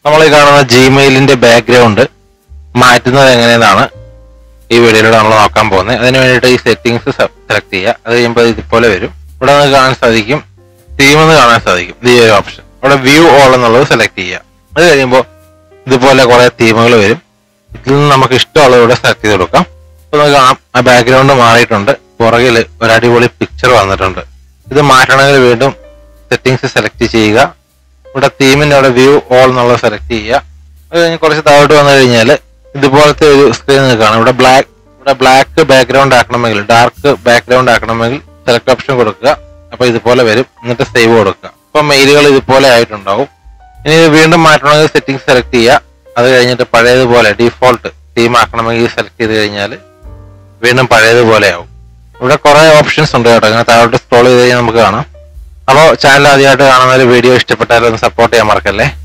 നമ്മൾ ഈ കാണുന്ന ജിമെയിലിന്റെ ബാക്ക്ഗ്രൗണ്ട് മാറ്റുന്നത് എങ്ങനെയെന്നാണ് ഈ വീഡിയോയിലൂടെ നമ്മൾ നോക്കാൻ പോകുന്നത് അതിന് വേണ്ടിയിട്ട് ഈ സെറ്റിംഗ്സ് സെലക്ട് ചെയ്യുക അത് കഴിയുമ്പോൾ ഇതുപോലെ വരും ഇവിടെ നമുക്ക് കാണാൻ സാധിക്കും തീം എന്ന് കാണാൻ സാധിക്കും ഈ ഒരു ഓപ്ഷൻ ഇവിടെ വ്യൂ ഓൾ എന്നുള്ളത് സെലക്ട് ചെയ്യുക അത് കഴിയുമ്പോൾ ഇതുപോലെ കുറെ തീമുകൾ വരും ഇതിൽ നിന്ന് നമുക്ക് ഇഷ്ടമുള്ളത് ഇവിടെ സെലക്ട് ചെയ്ത് കൊടുക്കാം അപ്പൊ നമുക്ക് കാണാം ആ ബാക്ക്ഗ്രൗണ്ട് മാറിയിട്ടുണ്ട് പുറകിൽ ഒരു അടിപൊളി പിക്ചർ വന്നിട്ടുണ്ട് ഇത് മാറ്റണമെങ്കിൽ വീണ്ടും സെറ്റിംഗ്സ് സെലക്ട് ചെയ്യുക ഇവിടെ തീമിന്റെ അവിടെ വ്യൂ ഓൾ എന്നുള്ളത് സെലക്ട് ചെയ്യുക അത് കഴിഞ്ഞ് കുറച്ച് താഴോട്ട് വന്നു കഴിഞ്ഞാൽ ഇതുപോലത്തെ ഒരു സ്ക്രീൻ കാണാം ഇവിടെ ബ്ലാക്ക് ഇവിടെ ബ്ലാക്ക് ബാക്ക്ഗ്രൗണ്ട് ആക്കണമെങ്കിൽ ഡാർക്ക് ബാക്ക്ഗ്രൗണ്ട് ആക്കണമെങ്കിൽ സെലക്ട് ഓപ്ഷൻ കൊടുക്കുക അപ്പൊ ഇതുപോലെ വരും എന്നിട്ട് സേവ് കൊടുക്കുക അപ്പൊ മെയിലുകൾ ഇതുപോലെ ആയിട്ടുണ്ടാവും ഇനി ഇത് വീണ്ടും മാറ്റണമെങ്കിൽ സെറ്റിംഗ്സ് സെലക്ട് ചെയ്യുക അത് കഴിഞ്ഞിട്ട് പഴയതുപോലെ ഡീഫോൾട്ട് തീം ആക്കണമെങ്കിൽ സെലക്ട് ചെയ്ത് കഴിഞ്ഞാൽ വീണ്ടും പഴയതുപോലെ ആവും ഇവിടെ കുറെ ഓപ്ഷൻസ് ഉണ്ട് കേട്ടോ ഇങ്ങനെ താഴോട്ട് സ്ക്രോൾ ചെയ്ത് കഴിഞ്ഞാൽ നമുക്ക് കാണാം അപ്പോൾ ചാനൽ ആദ്യമായിട്ട് കാണുന്ന ഒരു വീഡിയോ ഇഷ്ടപ്പെട്ടാൽ ഒന്ന് സപ്പോർട്ട് ചെയ്യാൻ മറക്കല്ലേ